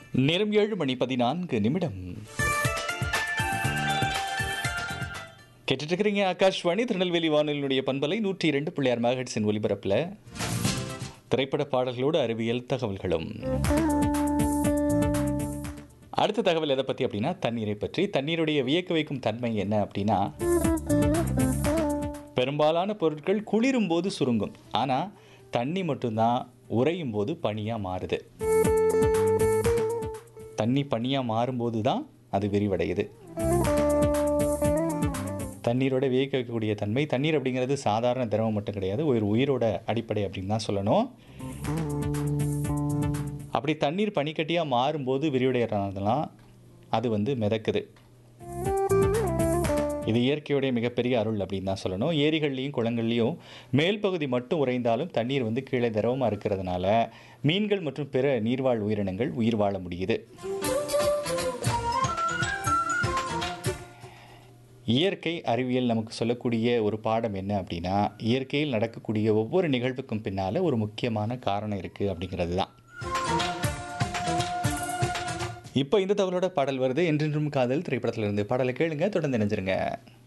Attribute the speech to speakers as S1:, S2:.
S1: நேரம் ஏழு மணி பதினான்கு நிமிடம் கேட்டுட்டு இருக்கிறீங்க ஆகாஷ்வாணி திருநெல்வேலி வானொலியினுடைய பண்பலை நூற்றி இரண்டு பிள்ளையார் மகட்ஸின் ஒலிபரப்பில் திரைப்பட பாடல்களோடு அறிவியல் தகவல்களும் அடுத்த தகவல் எதை பற்றி அப்படின்னா தண்ணீரை பற்றி தண்ணீருடைய வியக்க வைக்கும் தன்மை என்ன அப்படின்னா பெரும்பாலான பொருட்கள் குளிரும் போது சுருங்கும் ஆனால் தண்ணி மட்டும்தான் உறையும் போது பனியாக மாறுது தண்ணி பனியாக மாறும்போது தான் அது விரிவடையுது தண்ணீரோட வியக்க வைக்கக்கூடிய தன்மை தண்ணீர் அப்படிங்கிறது சாதாரண திரவம் மட்டும் கிடையாது ஒரு உயிரோட அடிப்படை அப்படின்னு தான் சொல்லணும் அப்படி தண்ணீர் பனிக்கட்டியாக மாறும்போது விரிவடைகிறதுலாம் அது வந்து மிதக்குது இது இயற்கையுடைய மிகப்பெரிய அருள் அப்படின்னு தான் சொல்லணும் ஏரிகள்லையும் குளங்கள்லையும் மேல் பகுதி மட்டும் உறைந்தாலும் தண்ணீர் வந்து கீழே திரவமாக இருக்கிறதுனால மீன்கள் மற்றும் பிற நீர்வாழ் உயிரினங்கள் உயிர் வாழ முடியுது இயற்கை அறிவியல் நமக்கு சொல்லக்கூடிய ஒரு பாடம் என்ன அப்படின்னா இயற்கையில் நடக்கக்கூடிய ஒவ்வொரு நிகழ்வுக்கும் பின்னால் ஒரு முக்கியமான காரணம் இருக்குது அப்படிங்கிறது தான் இப்போ இந்த தகவலோட பாடல் வருது என்றென்றும் காதல் திரைப்படத்திலிருந்து பாடலை கேளுங்க தொடர்ந்து நினைஞ்சிருங்க